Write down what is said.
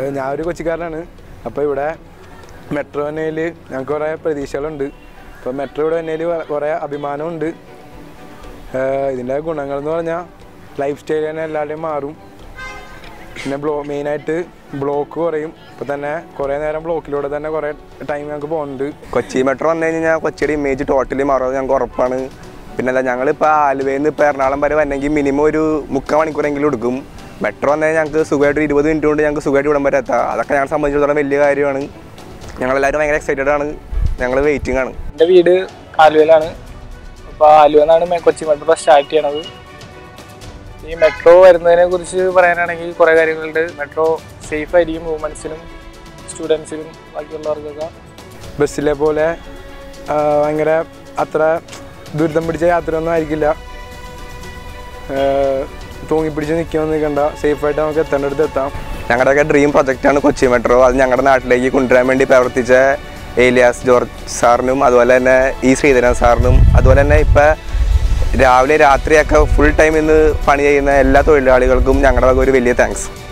ഏഹ് ഞാൻ ഒരു കൊച്ചിക്കാരനാണ് അപ്പോൾ ഇവിടെ മെട്രോ വന്നതിൽ ഞങ്ങൾക്ക് കുറേ പ്രതീക്ഷകളുണ്ട് അപ്പോൾ മെട്രോ ഇവിടെ വന്നതിൽ കുറേ അഭിമാനമുണ്ട് ഏഹ് ഇതിൻ്റെ ഗുണങ്ങൾ എന്ന് പറഞ്ഞാൽ ലൈഫ് സ്റ്റൈൽ തന്നെ എല്ലാവരുടെയും മാറും പിന്നെ ബ്ലോ മെയിനായിട്ട് ബ്ലോക്ക് കുറയും ഇപ്പോൾ തന്നെ കുറേ നേരം ബ്ലോക്കിലൂടെ തന്നെ കുറേ ടൈം ഞങ്ങൾക്ക് പോകുന്നുണ്ട് കൊച്ചി മെട്രോ വന്നു കഴിഞ്ഞാൽ കൊച്ചിയുടെ ഇമേജ് ടോട്ടലി മാറും ഞങ്ങൾക്ക് ഉറപ്പാണ് പിന്നെ അല്ല ഞങ്ങളിപ്പോൾ ആലുവയിൽ നിന്ന് ഇപ്പോൾ എറണാകുളം വരെ വരണമെങ്കിൽ മിനിമം ഒരു മുക്കാൽ മണിക്കൂറെങ്കിലും എടുക്കും മെട്രോ വന്നാൽ ഞങ്ങൾക്ക് സുഖമായിട്ട് ഒരു ഇരുപത് മിനിറ്റ് കൊണ്ട് ഞങ്ങൾക്ക് സുഖമായിട്ട് ഇവിടം വരെ എത്താം അതൊക്കെ ഞങ്ങളെ സംബന്ധിച്ചിടത്തോളം വലിയ കാര്യമാണ് ഞങ്ങളെല്ലാവരും ഭയങ്കര എക്സൈറ്റഡ് ആണ് ഞങ്ങൾ വെയിറ്റിംഗ് ആണ് എൻ്റെ വീട് ആലുവയിലാണ് അപ്പോൾ ആലുവ നിന്നാണ് കൊച്ചി മെട്രോ സ്റ്റാർട്ട് ചെയ്യണത് ഈ മെട്രോ വരുന്നതിനെ കുറിച്ച് പറയാനാണെങ്കിൽ കുറേ കാര്യങ്ങളുണ്ട് മെട്രോ സേഫ് ആയിരിക്കും വുമൻസിനും സ്റ്റുഡൻസിനും ബാക്കിയുള്ളവർക്കൊക്കെ ബസ്സിലെ പോലെ ആ, ഭയങ്കര അത്ര ദുരിതം പിടിച്ച യാത്രയൊന്നും ആയിരിക്കില്ല ആ, തൂങ്ങിപ്പിടിച്ച് നിൽക്കാമെന്ന് നിൽക്കണ്ട സേഫായിട്ട് നമുക്ക് എത്തേണ്ടടുത്ത് എത്താം ഞങ്ങളുടെയൊക്കെ ഡ്രീം പ്രൊജക്റ്റാണ് കൊച്ചി മെട്രോ അത് ഞങ്ങളുടെ നാട്ടിലേക്ക് കൊണ്ടുവരാൻ വേണ്ടി പ്രവർത്തിച്ച ഏലിയാസ് ജോർജ് സാറിനും അതുപോലെ തന്നെ ഇ ശ്രീധരൻ സാറിനും അതുപോലെ തന്നെ ഇപ്പം രാവിലെ രാത്രിയൊക്കെ ഫുൾ ടൈം ഇന്ന് പണി ചെയ്യുന്ന എല്ലാ തൊഴിലാളികൾക്കും ഞങ്ങളുടെ വക ഒരു വലിയ താങ്ക്സ്